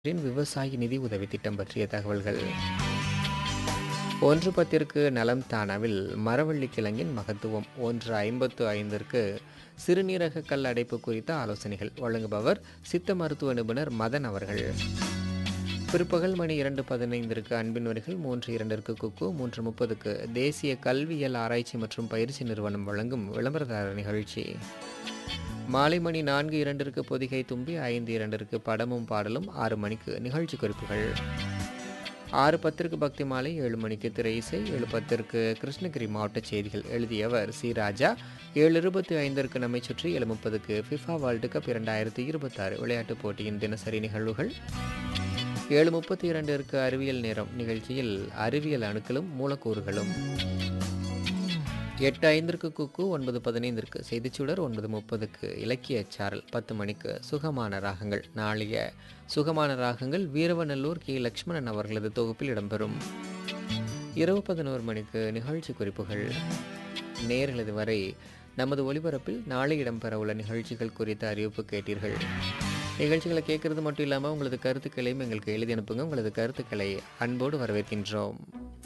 இன் விவசாயி நிதி உதவி திட்டம் பற்றிய தகவல்கள் ஒன்று பத்திற்கு நலம் தானாவில் மரவள்ளி கிழங்கின் மகத்துவம் ஒன்று ஐம்பத்து ஐந்திற்கு சிறுநீரக கல் அடைப்பு குறித்த ஆலோசனைகள் வழங்குபவர் சித்த மருத்துவ நிபுணர் மதன் அவர்கள் பிற்பகல் மணி இரண்டு பதினைந்திற்கு அன்பின் வரிகள் மூன்று இரண்டிற்கு குக்கு மூன்று முப்பதுக்கு தேசிய கல்வியியல் ஆராய்ச்சி மற்றும் பயிற்சி நிறுவனம் வழங்கும் விளம்பரதார நிகழ்ச்சி மாலை மணி நான்கு இரண்டிற்கு பொதிகை தும்பி ஐந்து இரண்டிற்கு படமும் பாடலும் ஆறு மணிக்கு நிகழ்ச்சி குறிப்புகள் ஆறு பத்திற்கு பக்தி மாலை ஏழு மணிக்கு திரை இசை ஏழு பத்திற்கு கிருஷ்ணகிரி மாவட்ட செய்திகள் எழுதியவர் சி ராஜா ஏழு இருபத்தி ஐந்திற்கு நம்மை சுற்றி ஏழு முப்பதுக்கு ஃபிஃபா வேர்ல்டு கப் இரண்டாயிரத்தி இருபத்தாறு விளையாட்டுப் போட்டியின் தினசரி நிகழ்வுகள் ஏழு முப்பத்தி இரண்டிற்கு அறிவியல் நேரம் நிகழ்ச்சியில் அறிவியல் அணுக்களும் மூலக்கூறுகளும் எட்டு ஐந்திற்கு குக்கு ஒன்பது பதினைந்திற்கு செய்திச்சுடர் ஒன்பது முப்பதுக்கு இலக்கிய சாரல் பத்து மணிக்கு சுகமான ராகங்கள் நாளைய சுகமான ராகங்கள் வீரவநல்லூர் கே லக்ஷ்மணன் அவர்களது தொகுப்பில் இடம்பெறும் இரவு பதினோரு மணிக்கு நிகழ்ச்சி குறிப்புகள் நேர்களது வரை நமது ஒலிபரப்பில் நாளை இடம்பெற உள்ள நிகழ்ச்சிகள் குறித்த அறிவிப்பு கேட்டீர்கள் நிகழ்ச்சிகளை கேட்கறது மட்டும் இல்லாமல் உங்களது கருத்துக்களையும் எங்களுக்கு எழுதி அனுப்புங்க உங்களது கருத்துக்களை அன்போடு வரவேற்கின்றோம்